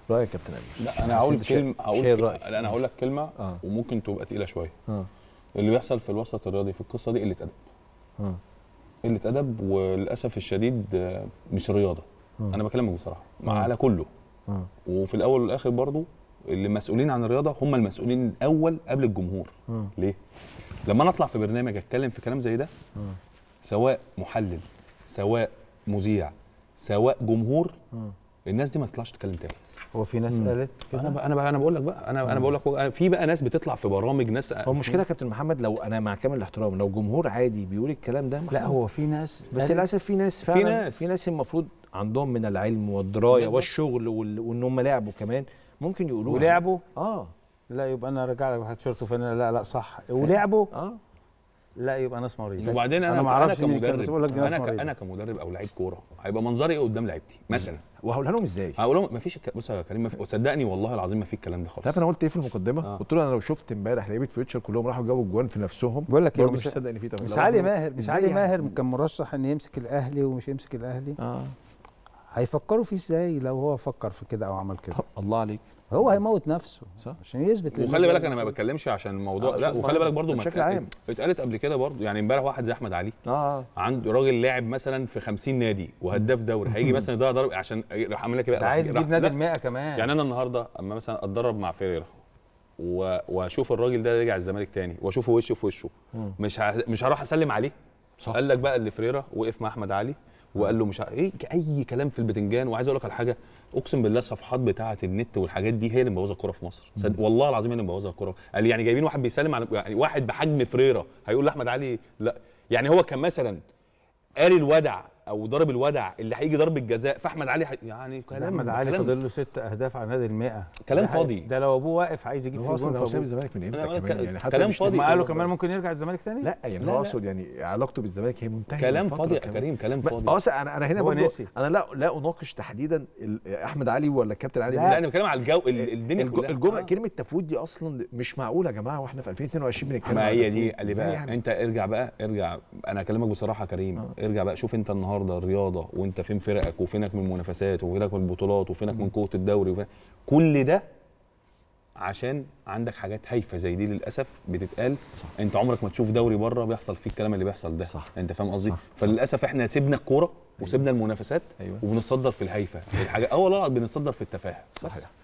رايك يا كابتن امير لا انا هقول شير- كلمه هقول شير ك- رأيك. لا انا هقول لك كلمه آه. وممكن تبقى تقيله شويه اه اللي بيحصل في الوسط الرياضي في القصه دي قله ادب اه قله ادب وللاسف الشديد آه، مش رياضه انا بكلمك بصراحه مع آه. على كله اه وفي الاول والاخر برضو اللي مسؤولين عن الرياضه هم المسؤولين الاول قبل الجمهور آه. ليه لما انا اطلع في برنامج اتكلم في كلام زي ده آه. سواء محلل سواء مذيع سواء جمهور آه. الناس دي ما تطلعش تتكلم تاني هو في ناس قالت انا كده بقى انا بقى انا بقول لك بقى انا انا بقول لك في بقى ناس بتطلع في برامج ناس هو المشكله يا كابتن محمد لو انا مع كامل الاحترام لو جمهور عادي بيقول الكلام ده لا هو في ناس بس قالت- للاسف في ناس فعلا ناس. في ناس المفروض عندهم من العلم والدرايه بالظبط. والشغل وال- وان هم لعبوا كمان ممكن يقولوا ولعبوا اه لا يبقى انا ارجع لك واحد شورت وفانيلا لا لا صح ولعبوا اه لا يبقى ناس مريضه وبعدين انا ما انا اعرفش مين كان، بس كمدرب بقول لك دي ناس انا ك- مريضة. انا كمدرب او لعيب كوره هيبقى منظري ايه قدام لعيبتي مثلا وهقولها لهم ازاي هقول لهم مفيش الك- بص يا كريم مف... وصدقني والله العظيم ما في الكلام ده خالص عارف انا قلت ايه في المقدمه؟ آه. قلت له انا لو شفت امبارح لعيبه فيوتشر كلهم راحوا جابوا الجوان في نفسهم بقول لك إيه، برضه مش- مش مصدق ان في تفاهم. مش لا، علي برضه ماهر مش إزاي علي يعني؟ ماهر كان مرشح ان يمسك الاهلي ومش يمسك الاهلي اه هيفكروا فيه ازاي لو هو فكر في كده او عمل كده الله عليك هو هيموت نفسه صح. عشان يثبت وخلي للناس- بالك انا ما بتكلمش عشان الموضوع آه، لا مش وخلي بالك قصدي برضو ما بشكل اتقالت- عام. اتقالت قبل كده برضو يعني امبارح واحد زي احمد علي اه عنده راجل لاعب مثلا في 50 نادي وهداف دوري هيجي مثلا يضيع ضرب عشان راح عامل لك ايه انت بقى عايز راح- تجيب نادي لا. المئة كمان يعني انا النهارده اما مثلا اتدرب مع فيريرا و- واشوف الراجل ده رجع الزمالك تاني واشوفه وشه في وشه مم. مش ه... مش هروح اسلم عليه صح. قال لك بقى اللي فريرا وقف مع احمد علي وقال له مش ع... ايه اي كلام في البتنجان وعايز اقول لك على حاجه اقسم بالله الصفحات بتاعه النت والحاجات دي هي اللي مبوظه الكوره في مصر صد... والله العظيم هي اللي مبوظه الكوره قال لي يعني جايبين واحد بيسلم على يعني واحد بحجم فريرا هيقول لاحمد علي لا يعني هو كان مثلا قاري الودع او ضرب الودع اللي هيجي ضرب الجزاء فاحمد علي ح... يعني كلام احمد علي كلام فاضل له ست اهداف على نادي المئة كلام ده حي- فاضي. ده لو ابوه واقف عايز يجيب هو فيه اصلا جون هو سايب فابوه الزمالك من أنا امتى بقول كمان لك يعني حتى كلام مش فاضي. ما لسه قالوا برضه. كمان ممكن يرجع الزمالك تاني لا يعني لا، هو لا. اقصد يعني علاقته بالزمالك هي منتهيه كلام من فترة فاضي يا كمان. كريم كلام ب- فاضي اه انا انا هنا هو برضه نسي. انا لا لا اناقش تحديدا ال- احمد علي ولا الكابتن علي لا انا بتكلم على الجو ال- الدنيا الج- كلها الجمله آه. كلمه تفوت دي اصلا مش معقوله يا جماعه واحنا في 2022 بنتكلم ما عن هي دي تفويت. اللي إزاي بقى يعني؟ انت ارجع بقى ارجع انا اكلمك بصراحه يا كريم آه. ارجع بقى شوف انت النهارده الرياضه وانت فين فرقك وفينك من المنافسات وفينك من البطولات وفينك من قوه الدوري وفين كل ده عشان عندك حاجات هايفه زي دي للاسف بتتقال صح. انت عمرك ما تشوف دوري بره بيحصل فيه الكلام اللي بيحصل ده صح. انت فاهم قصدي صح. فللاسف احنا سيبنا الكوره وسيبنا المنافسات أيوة. وبنتصدر في الهايفه الحاجه اه والله بنتصدر في التفاهه صحيح